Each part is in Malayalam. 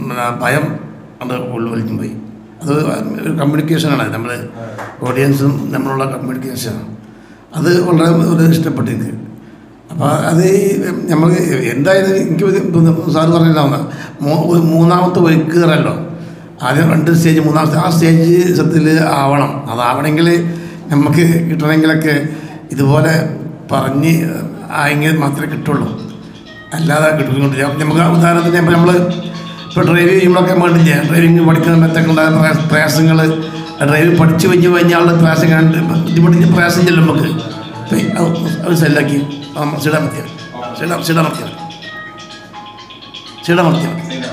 പിന്നെ ഭയം അത് ഉൾവലിഞ്ഞു പോയി അത് ഒരു കമ്മ്യൂണിക്കേഷനാണ് നമ്മൾ ഓഡിയൻസും നമ്മളുള്ള കമ്മ്യൂണിക്കേഷനാണ് അത് വളരെ ഒരു ഇഷ്ടപ്പെട്ടു എനിക്ക് അപ്പോൾ അത് നമ്മൾ എന്തായാലും എനിക്ക് സാറ് പറഞ്ഞില്ല മൂന്നാമത്തെ ഒഴുക്കുകയറല്ലോ ആദ്യം രണ്ട് സ്റ്റേജ് മൂന്നാമത്തെ ആ സ്റ്റേജ് സത്യത്തിൽ ആവണം അതാവണമെങ്കിൽ നമുക്ക് കിട്ടണമെങ്കിലൊക്കെ ഇതുപോലെ പറഞ്ഞ് ആയെങ്കിൽ മാത്രമേ കിട്ടുള്ളൂ അല്ലാതെ കിട്ടുന്നുണ്ട് നമുക്ക് ഉദാഹരണത്തിന് ഇപ്പോൾ നമ്മൾ ഇപ്പോൾ ഡ്രൈവ് ചെയ്യുമ്പോഴൊക്കെ വേണ്ടില്ല ഡ്രൈവിംഗ് പഠിക്കുന്ന സമയത്തൊക്കെ ഉണ്ടായ പ്രയാ- പ്രയാസങ്ങൾ ഡ്രൈവ് പഠിച്ചു കഴിഞ്ഞ് കഴിഞ്ഞാൽ പ്രയാസം കണ്ട് ബുദ്ധിമുട്ടിച്ച് പ്രയാസം ചെല്ലും നമുക്ക് ഇപ്പം അത് അത് സെല്ലാക്കി സിടമർത്തിയ സിട സിടമർത്തിയ സിടമർത്തിയ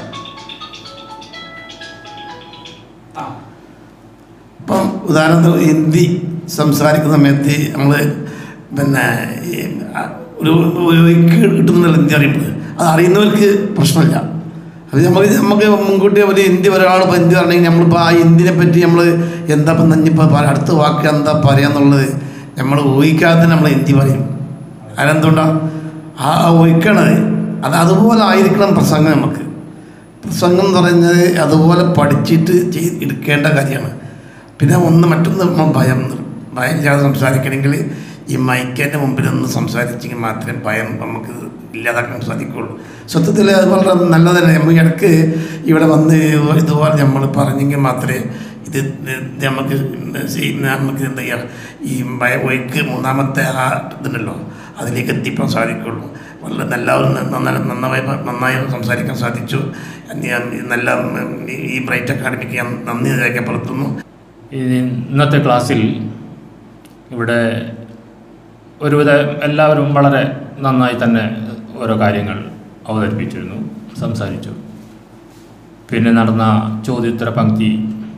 ഇപ്പം ഉദാഹരണത്തിന് ഹിന്ദി സംസാരിക്കുന്ന സമയത്ത് നമ്മൾ പിന്നെ ഈ ഒരു ഒരു വഴിക്ക് കിട്ടുന്നില്ല ഹിന്ദി അറിയുമ്പോൾ അത് അറിയുന്നവർക്ക് പ്രശ്നമില്ല അത് നമുക്ക് നമുക്ക് മുൻകൂട്ടി ഒരു ഹിന്ദി ഒരാൾ ഇപ്പോൾ ഹിന്ദി പറഞ്ഞെങ്കിൽ നമ്മളിപ്പോൾ ആ ഹിന്ദിനെ പറ്റി നമ്മൾ എന്താ ഇപ്പം നഞ്ഞിപ്പോൾ അടുത്ത വാക്ക് എന്താ പറയാന്നുള്ളത് നമ്മൾ ഊഹിക്കാതെ നമ്മൾ ഹിന്ദി പറയും അതിനെന്തുകൊണ്ടാണ് ആ ഊഹിക്കണത് അത് അതുപോലെ ആയിരിക്കണം പ്രസംഗം നമുക്ക് പ്രസംഗം എന്ന് പറയുന്നത് അതുപോലെ പഠിച്ചിട്ട് ചെയ്ത് എടുക്കേണ്ട കാര്യമാണ് പിന്നെ ഒന്ന് മറ്റൊന്ന് നമ്മൾ ഭയം ഭയം ഇല്ലാതെ സംസാരിക്കണമെങ്കിൽ ഈ മൈക്കേൻ്റെ മുമ്പിൽ ഒന്ന് സംസാരിച്ചെങ്കിൽ മാത്രമേ ഭയം നമുക്ക് ഇല്ലാതാക്കാൻ സാധിക്കുള്ളൂ സത്യത്തിൽ അത് വളരെ നല്ലതല്ലേ നമ്മൾ ഇടയ്ക്ക് ഇവിടെ വന്ന് ഇതുപോലെ നമ്മൾ പറഞ്ഞെങ്കിൽ മാത്രമേ ഇത് ഇത് നമുക്ക് ചെയ്- നമുക്ക് എന്താ ചെയ്യുക ഈ ഭയ ഒഴുക്ക് മൂന്നാമത്തെ ആ ഇതുണ്ടല്ലോ അതിലേക്ക് എത്തിക്കാൻ സാധിക്കുള്ളൂ വളരെ എല്ലാവരും നന്നായി നന്നായി നന്നായി സംസാരിക്കാൻ സാധിച്ചു ഞാൻ നല്ല ഉം, ഈ ബ്രൈറ്റ് അക്കാഡമിക്ക് ഞാൻ നന്ദി രേഖപ്പെടുത്തുന്നു ഈ ഇന്നത്തെ ക്ലാസ്സിൽ ഇവിടെ ഒരുവിധ എല്ലാവരും വളരെ നന്നായി തന്നെ ഓരോ കാര്യങ്ങൾ അവതരിപ്പിച്ചിരുന്നു സംസാരിച്ചു പിന്നെ നടന്ന ചോദ്യോത്തര പങ്ക്തി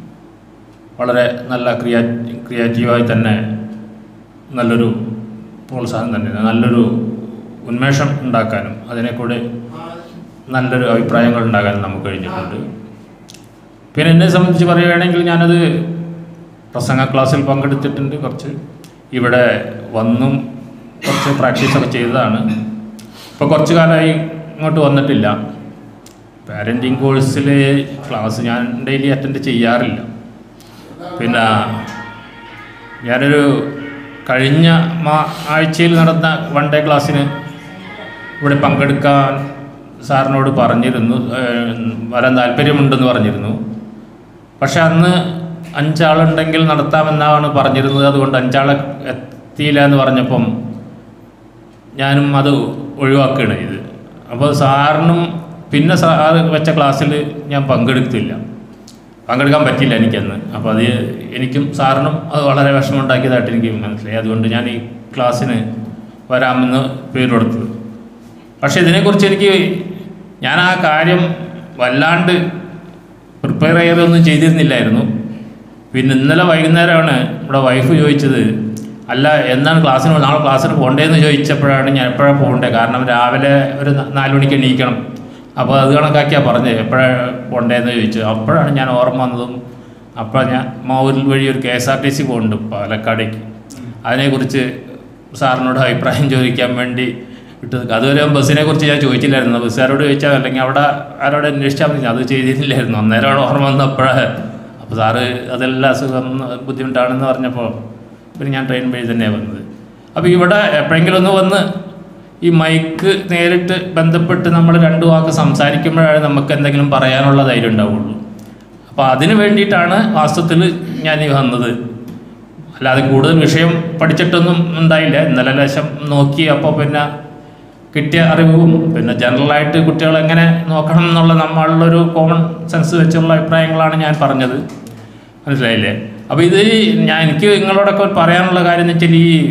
വളരെ നല്ല ക്രിയാ ക്രിയേറ്റീവായി തന്നെ നല്ലൊരു പ്രോത്സാഹനം തന്നെ നല്ലൊരു ഉന്മേഷം ഉണ്ടാക്കാനും അതിനെക്കൂടെ നല്ലൊരു അഭിപ്രായങ്ങൾ ഉണ്ടാക്കാനും നമുക്ക് കഴിഞ്ഞിട്ടുണ്ട് പിന്നെ എന്നെ സംബന്ധിച്ച് പറയുകയാണെങ്കിൽ ഞാനത് പ്രസംഗ ക്ലാസ്സിൽ പങ്കെടുത്തിട്ടുണ്ട് കുറച്ച് ഇവിടെ വന്നും കുറച്ച് പ്രാക്ടീസൊക്കെ ചെയ്തതാണ് ഇപ്പോൾ കുറച്ച് കാലമായി ഇങ്ങോട്ട് വന്നിട്ടില്ല പാരൻറ്റിങ് കോഴ്സിൽ ക്ലാസ് ഞാൻ ഡെയിലി അറ്റൻഡ് ചെയ്യാറില്ല പിന്നെ ഞാനൊരു കഴിഞ്ഞ മാ ആഴ്ചയിൽ നടന്ന വൺ ഡേ ക്ലാസ്സിന് ഇവിടെ പങ്കെടുക്കാൻ സാറിനോട് പറഞ്ഞിരുന്നു ഏഹ്, വരാൻ താല്പര്യമുണ്ടെന്ന് പറഞ്ഞിരുന്നു പക്ഷെ അന്ന് അഞ്ചാളുണ്ടെങ്കിൽ നടത്താമെന്നാണ് പറഞ്ഞിരുന്നത് അതുകൊണ്ട് അഞ്ചാളെ എത്തിയില്ല എന്ന് പറഞ്ഞപ്പം ഞാനും അത് ഒഴിവാക്കുകയാണ് ഇത് അപ്പോൾ സാറിനും പിന്നെ സാറ് വെച്ച ക്ലാസ്സിൽ ഞാൻ പങ്കെടുത്തില്ല പങ്കെടുക്കാൻ പറ്റില്ല എനിക്കന്ന് അപ്പോൾ അത് എനിക്കും സാറിനും അത് വളരെ വിഷമമുണ്ടാക്കിയതായിട്ട് എനിക്ക് മനസ്സിലായി അതുകൊണ്ട് ഞാൻ ഈ ക്ലാസ്സിന് വരാമെന്ന് പേര് കൊടുത്തത് പക്ഷേ ഇതിനെക്കുറിച്ച് എനിക്ക് ഞാൻ ആ കാര്യം വല്ലാണ്ട് പ്രിപ്പയർ ചെയ്തൊന്നും ചെയ്തിരുന്നില്ലായിരുന്നു പിന്നെ ഇന്നലെ വൈകുന്നേരമാണ് ഇവിടെ വൈഫ് ചോദിച്ചത് അല്ല എന്നാണ് ക്ലാസ്സിന് പോ- നാളെ ക്ലാസ്സിന് പോകണ്ടേന്ന് ചോദിച്ചപ്പോഴാണ് ഞാൻ എപ്പോഴാണ് പോകണ്ടേ കാരണം രാവിലെ ഒരു ന- നാല് മണിക്ക് എണീക്കണം അപ്പോൾ അത് കണക്കാക്കിയാണ് പറഞ്ഞത് എപ്പോഴാണ് പോകണ്ടേന്ന് ചോദിച്ചു അപ്പോഴാണ് ഞാൻ ഓർമ്മ വന്നതും അപ്പോൾ ഞാൻ മാവൂരിൽ വഴി ഒരു K S R T C പോകുന്നുണ്ട് പാലക്കാടേക്ക് അതിനെക്കുറിച്ച് സാറിനോട് അഭിപ്രായം ചോദിക്കാൻ വേണ്ടി വിട്ടത് അതുവരെ ബസ്സിനെ കുറിച്ച് ഞാൻ ചോദിച്ചില്ലായിരുന്നു ബസ്സുകാരോട് ചോദിച്ചാൽ അല്ലെങ്കിൽ അവിടെ ആരോട് അന്വേഷിച്ചാൽ മതി അത് ചെയ്തിട്ടില്ലായിരുന്നു അന്നേരമാണ് ഓർമ്മ വന്നപ്പോഴേ അപ്പോൾ സാറ് അതെല്ലാം അസുഖം ബുദ്ധിമുട്ടാണെന്ന് പറഞ്ഞപ്പോൾ പിന്നെ ഞാൻ ട്രെയിൻ വഴി തന്നെയാണ് വന്നത് അപ്പോൾ ഇവിടെ എപ്പോഴെങ്കിലും ഒന്ന് വന്ന് ഈ മൈക്ക് നേരിട്ട് ബന്ധപ്പെട്ട് നമ്മൾ രണ്ട് വാക്ക് സംസാരിക്കുമ്പോഴാണ് നമുക്ക് എന്തെങ്കിലും പറയാനുള്ള ധൈര്യം ഉണ്ടാവുള്ളൂ അപ്പോൾ അതിന് വേണ്ടിയിട്ടാണ് വാസ്തവത്തിൽ ഞാൻ ഈ വന്നത് അല്ലാതെ കൂടുതൽ വിഷയം പഠിച്ചിട്ടൊന്നും ഉണ്ടായില്ല ഇന്നലെ ലേശം നോക്കി അപ്പോൾ പിന്നെ കിട്ടിയ അറിവും പിന്നെ ജനറലായിട്ട് കുട്ടികൾ എങ്ങനെ നോക്കണം എന്നുള്ള നമ്മളുള്ളൊരു കോമൺ സെൻസ് വെച്ചുള്ള അഭിപ്രായങ്ങളാണ് ഞാൻ പറഞ്ഞത് മനസ്സിലായില്ലേ അപ്പോൾ ഇത് ഞാൻ എനിക്ക് നിങ്ങളോടൊക്കെ പറയാനുള്ള കാര്യം എന്ന് വെച്ചാൽ ഈ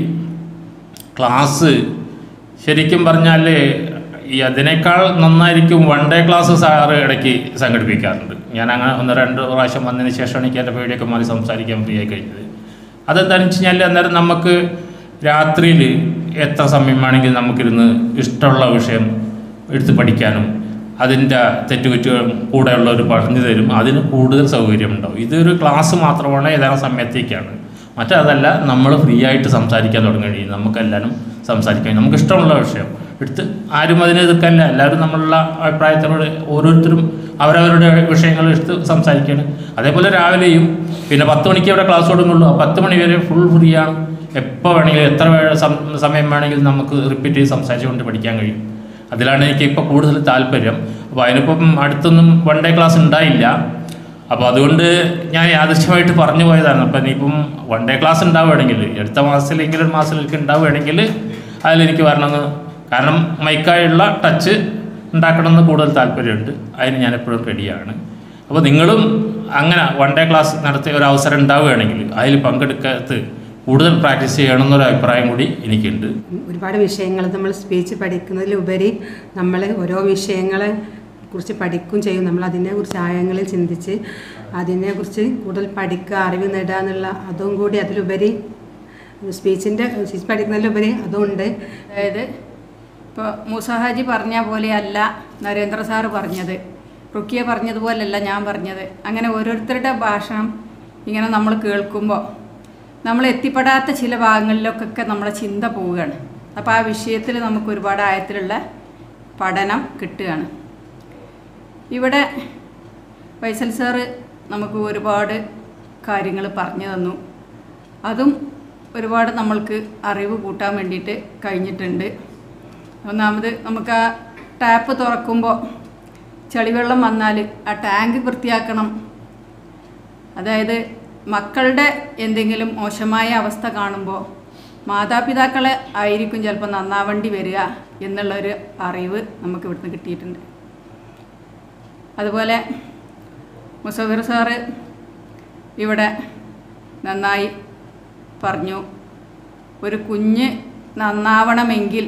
ക്ലാസ് ശരിക്കും പറഞ്ഞാൽ ഈ അതിനേക്കാൾ നന്നായിരിക്കും വൺ ഡേ ക്ലാസ് സാറ് ഇടയ്ക്ക് സംഘടിപ്പിക്കാറുണ്ട് ഞാൻ അങ്ങനെ ഒന്ന് രണ്ട് പ്രാവശ്യം വന്നതിന് ശേഷമാണ് എനിക്ക് എൻ്റെ പേടിയൊക്കെ മാറി സംസാരിക്കാൻ ഫ്രീ ആയി കഴിഞ്ഞത് അതെന്താണെന്ന് വെച്ച് കഴിഞ്ഞാൽ അന്നേരം നമുക്ക് രാത്രിയിൽ എത്ര സമയം വേണമെങ്കിലും നമുക്കിരുന്ന് ഇഷ്ടമുള്ള വിഷയം എടുത്ത് പഠിക്കാനും അതിൻ്റെ തെറ്റുകുറ്റുകളും കൂടെയുള്ളവർ പറഞ്ഞു തരും അതിന് കൂടുതൽ സൗകര്യമുണ്ടാവും ഇതൊരു ക്ലാസ് മാത്രമാണ് ഏതാനും സമയത്തേക്കാണ് മറ്റതല്ല നമ്മൾ ഫ്രീ ആയിട്ട് സംസാരിക്കാൻ തുടങ്ങി നമുക്കെല്ലാവരും സംസാരിക്കാൻ നമുക്ക് ഇഷ്ടമുള്ള വിഷയം എടുത്ത് ആരും അതിനെ എതിർക്കാനില്ല എല്ലാവരും നമ്മളുള്ള അഭിപ്രായത്തിനോട് ഓരോരുത്തരും അവരവരുടെ വിഷയങ്ങൾ എടുത്ത് സംസാരിക്കുകയാണ് അതേപോലെ രാവിലെയും പിന്നെ പത്ത് മണിക്ക് ഇവിടെ ക്ലാസ് തുടങ്ങുള്ളൂ ആ പത്ത് മണി വരെ ഫുൾ ഫ്രീ ആണ് എപ്പോൾ വേണമെങ്കിലും എത്ര വേ- സം- സമയം വേണമെങ്കിലും നമുക്ക് റിപ്പീറ്റ് ചെയ്ത് സംസാരിച്ചുകൊണ്ട് പഠിക്കാൻ കഴിയും അതിലാണ് എനിക്ക് ഇപ്പോൾ കൂടുതൽ താല്പര്യം അപ്പോൾ അതിനിപ്പം അടുത്തൊന്നും വൺ ഡേ ക്ലാസ് ഉണ്ടായില്ല അപ്പോൾ അതുകൊണ്ട് ഞാൻ യാദൃശ്യമായിട്ട് പറഞ്ഞു പോയതാണ് അപ്പം ഇനിയിപ്പം വൺ ഡേ ക്ലാസ് ഉണ്ടാവുകയാണെങ്കിൽ അടുത്ത മാസത്തിലെങ്കിലും ഒരു മാസത്തിലേക്ക് ഉണ്ടാവുകയാണെങ്കിൽ അതിലെനിക്ക് വരണമെന്ന് കാരണം മൈക്കായുള്ള ടച്ച് ഉണ്ടാക്കണമെന്ന് കൂടുതൽ താല്പര്യമുണ്ട് അതിന് ഞാൻ എപ്പോഴും റെഡിയാണ് അപ്പോൾ നിങ്ങളും അങ്ങനെ വൺ ഡേ ക്ലാസ് നടത്തിയ ഒരു അവസരം ഉണ്ടാവുകയാണെങ്കിൽ അതിൽ പങ്കെടുക്കത്ത് കൂടുതൽ പ്രാക്ടീസ് ചെയ്യണമെന്നൊരു അഭിപ്രായം കൂടി എനിക്കുണ്ട് ഒരുപാട് വിഷയങ്ങൾ നമ്മൾ സ്പീച്ച് പഠിക്കുന്നതിലുപരി നമ്മൾ ഓരോ വിഷയങ്ങളെ കുറിച്ച് പഠിക്കും ചെയ്യും നമ്മൾ അതിനെക്കുറിച്ച് ആഴങ്ങളിൽ ചിന്തിച്ച് അതിനെക്കുറിച്ച് കൂടുതൽ പഠിക്കുക അറിവ് നേടുക എന്നുള്ള അതും കൂടി അതിലുപരി സ്പീച്ചിൻ്റെ സ്പീച്ച് പഠിക്കുന്നതിലുപരി അതുണ്ട് അതായത് ഇപ്പോൾ മൂസഹാജി പറഞ്ഞ പോലെയല്ല നരേന്ദ്ര സാറ് പറഞ്ഞത് റുക്കിയ പറഞ്ഞതുപോലെയല്ല ഞാൻ പറഞ്ഞത് അങ്ങനെ ഓരോരുത്തരുടെ ഭാഷണം ഇങ്ങനെ നമ്മൾ കേൾക്കുമ്പോൾ നമ്മൾ എത്തിപ്പെടാത്ത ചില ഭാഗങ്ങളിലൊക്കെ നമ്മളെ ചിന്ത പോവുകയാണ് അപ്പോൾ ആ വിഷയത്തിൽ നമുക്ക് ഒരുപാട് ആഴത്തിലുള്ള പഠനം കിട്ടുകയാണ് ഇവിടെ വൈസൽ സാറ് നമുക്ക് ഒരുപാട് കാര്യങ്ങൾ പറഞ്ഞു തന്നു അതും ഒരുപാട് നമ്മൾക്ക് അറിവ് കൂട്ടാൻ വേണ്ടിയിട്ട് കഴിഞ്ഞിട്ടുണ്ട് ഒന്നാമത് നമുക്ക് ആ ടാപ്പ് തുറക്കുമ്പോൾ ചെളിവെള്ളം വന്നാൽ ആ ടാങ്ക് വൃത്തിയാക്കണം അതായത് മക്കളുടെ എന്തെങ്കിലും മോശമായ അവസ്ഥ കാണുമ്പോൾ മാതാപിതാക്കളെ ആയിരിക്കും ചിലപ്പോൾ നന്നാവേണ്ടി വരിക എന്നുള്ളൊരു അറിവ് നമുക്ക് ഇവിടുന്ന് കിട്ടിയിട്ടുണ്ട് അതുപോലെ മുസഫിർ സാറ് ഇവിടെ നന്നായി പറഞ്ഞു ഒരു കുഞ്ഞ് നന്നാവണമെങ്കിൽ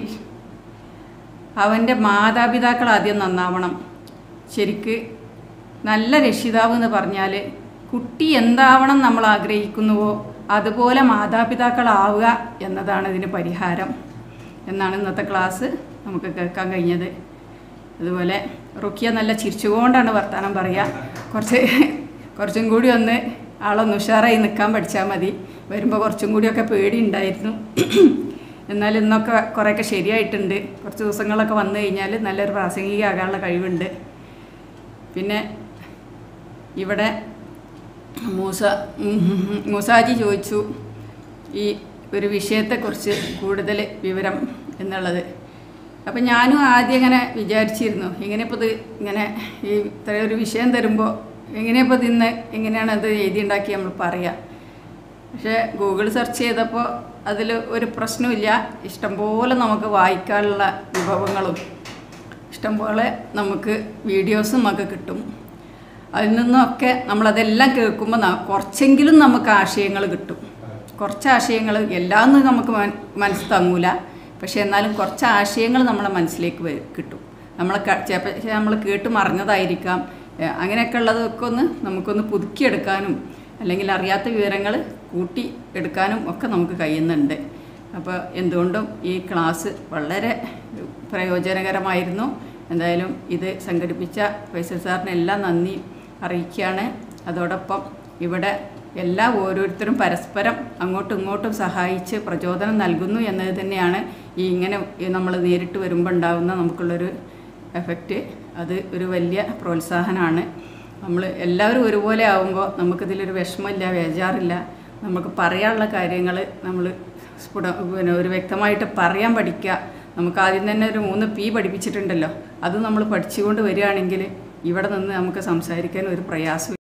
അവൻ്റെ മാതാപിതാക്കൾ ആദ്യം നന്നാവണം ശരിക്ക് നല്ല രക്ഷിതാവ് എന്ന് പറഞ്ഞാൽ കുട്ടി എന്താവണം നമ്മൾ ആഗ്രഹിക്കുന്നുവോ അതുപോലെ മാതാപിതാക്കളാവുക എന്നതാണ് ഇതിന് പരിഹാരം എന്നാണ് ഇന്നത്തെ ക്ലാസ് നമുക്ക് കേൾക്കാൻ കഴിഞ്ഞത് അതുപോലെ റുക്കിയ നല്ല ചിരിച്ചുകൊണ്ടാണ് വർത്തമാനം പറയുക കുറച്ച് കുറച്ചും കൂടി ഒന്ന് ആളൊന്ന് ഉഷാറായി നിൽക്കാൻ പഠിച്ചാൽ മതി വരുമ്പോൾ കുറച്ചും കൂടിയൊക്കെ പേടി ഉണ്ടായിരുന്നു എന്നാൽ ഇന്നൊക്കെ കുറേയൊക്കെ ശരിയായിട്ടുണ്ട് കുറച്ച് ദിവസങ്ങളൊക്കെ വന്നു കഴിഞ്ഞാൽ നല്ലൊരു പ്രാസംഗികയാകാനുള്ള കഴിവുണ്ട് പിന്നെ ഇവിടെ മൂസ മൂസാജി ചോദിച്ചു ഈ ഒരു വിഷയത്തെക്കുറിച്ച് കൂടുതൽ വിവരം എന്നുള്ളത് അപ്പം ഞാനും ആദ്യം ഇങ്ങനെ വിചാരിച്ചിരുന്നു എങ്ങനെ ഇപ്പോൾ ഇത് ഇങ്ങനെ ഈ ഇത്ര ഒരു വിഷയം തരുമ്പോൾ എങ്ങനെയപ്പോൾ ഇത് ഇന്ന് എങ്ങനെയാണ് അത് എഴുതിയുണ്ടാക്കി നമ്മൾ പറയുക പക്ഷേ ഗൂഗിൾ സെർച്ച് ചെയ്തപ്പോൾ അതിൽ ഒരു പ്രശ്നമില്ല ഇഷ്ടംപോലെ നമുക്ക് വായിക്കാനുള്ള വിഭവങ്ങളും ഇഷ്ടംപോലെ നമുക്ക് വീഡിയോസും ഒക്കെ കിട്ടും അതിൽ നിന്നൊക്കെ നമ്മളതെല്ലാം കേൾക്കുമ്പോൾ ന- കുറച്ചെങ്കിലും നമുക്ക് ആശയങ്ങൾ കിട്ടും കുറച്ച് ആശയങ്ങൾ എല്ലാമൊന്നും നമുക്ക് മൻ- മനസ്സ് തങ്ങൂല പക്ഷേ എന്നാലും കുറച്ച് ആശയങ്ങൾ നമ്മളെ മനസ്സിലേക്ക് വരും കിട്ടും നമ്മളെ ചിലപ്പോൾ നമ്മൾ കേട്ട് മറിഞ്ഞതായിരിക്കാം ഏ, അങ്ങനെയൊക്കെ ഉള്ളതൊക്കെ ഒന്ന് നമുക്കൊന്ന് പുതുക്കിയെടുക്കാനും അല്ലെങ്കിൽ അറിയാത്ത വിവരങ്ങൾ കൂട്ടി എടുക്കാനും ഒക്കെ നമുക്ക് കഴിയുന്നുണ്ട് അപ്പോൾ എന്തുകൊണ്ടും ഈ ക്ലാസ് വളരെ പ്രയോജനകരമായിരുന്നു എന്തായാലും ഇത് സംഘടിപ്പിച്ച ഫൈസൽ സാറിന് എല്ലാം നന്ദി അറിയിക്കുകയാണ് അതോടൊപ്പം ഇവിടെ എല്ലാ ഓരോരുത്തരും പരസ്പരം അങ്ങോട്ടും ഇങ്ങോട്ടും സഹായിച്ച് പ്രചോദനം നൽകുന്നു എന്നത് തന്നെയാണ് ഈ ഇങ്ങനെ നമ്മൾ നേരിട്ട് വരുമ്പോൾ ഉണ്ടാകുന്ന നമുക്കുള്ളൊരു എഫക്റ്റ് അത് ഒരു വലിയ പ്രോത്സാഹനമാണ് നമ്മൾ എല്ലാവരും ഒരുപോലെ ആവുമ്പോൾ നമുക്കിതിലൊരു വിഷമമില്ല ബേജാറില്ല നമുക്ക് പറയാനുള്ള കാര്യങ്ങൾ നമ്മൾ സ്ഫുട പിന്നെ ഒരു വ്യക്തമായിട്ട് പറയാൻ പഠിക്കുക നമുക്ക് ആദ്യം തന്നെ ഒരു മൂന്ന് പി പഠിപ്പിച്ചിട്ടുണ്ടല്ലോ അത് നമ്മൾ പഠിച്ചുകൊണ്ട് വരികയാണെങ്കിൽ ഇവിടെ നിന്ന് നമുക്ക് സംസാരിക്കാൻ ഒരു പ്രയാസം